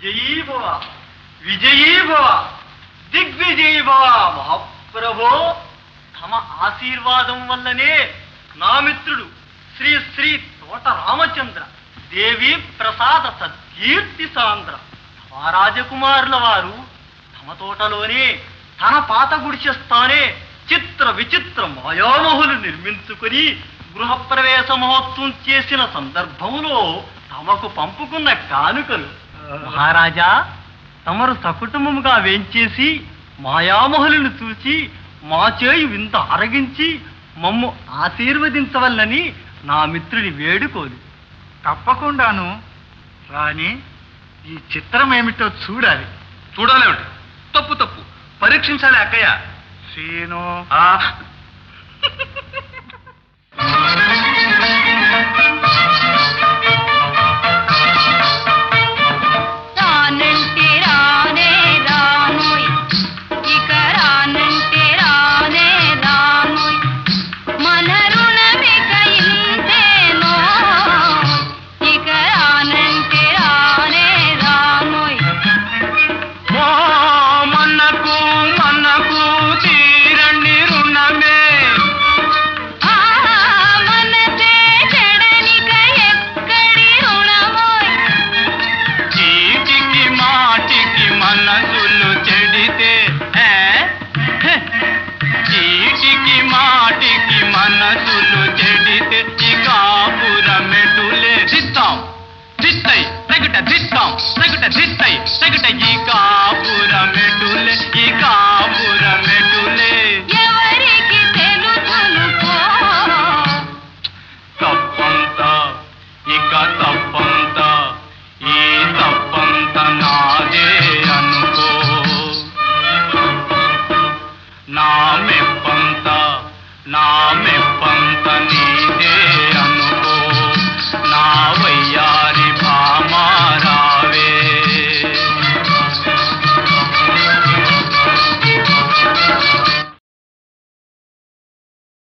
జయీభవ విజయీభవ దిగ్విజయీభవ మహాప్రభో తమ ఆశీర్వాదం వల్లనే నా మిత్రుడు శ్రీ శ్రీ తోట రామచంద్ర దేవి ప్రసాద సత్కీర్తి సాంద్ర ఆ రాజకుమారుల వారు తమ తోటలోనే తన పాత గుడిచేస్తానే చిత్ర విచిత్ర మాయామహులు నిర్మించుకుని గృహప్రవేశ మహోత్సవం చేసిన సందర్భంలో తమకు పంపుకున్న కానుకలు మహారాజా తమరు సకుటుంబముగా వేంచేసి మాయామహులను చూసి మా చేయి వింత అరగించి మమ్ము ఆశీర్వదించవల్లని నా మిత్రుడి వేడుకోలు తప్పకుండాను రాని ఈ చిత్రం ఏమిటో చూడాలి చూడాలేమిటి తప్పు తప్పు పరీక్షించాలి అక్కయ్య శ్రీను ఆ, రానంటే రానే రానోయ్ ఇక రానంటే రానే రానోయ్ మన రుణమిక ఇంతేనో ఇక రానంటే రానే రానోయ్ ఓ మనకు మనకు తీరండి రుణమే ఆ మనసే చెడనిక ఎక్కడి రుణమోయ్ చీటికి మాటికి మనసులు చెడితే ఏ? హె. చీటికి మాటికి మనసులు చెడితే ఈ కాపురమెటులే దిద్దాం దిత్తై తగుట దిద్దాం తగుట దిత్తై తగుట ఈ కాపురమెటులే ఈ కాపురమెటులే ఎవరికి తెలుసును పో తప్పంత ఇక తప్పంత ఈ తప్పంత నాదే అనుకో నా మెప్పంత నా మెప్పంత నీ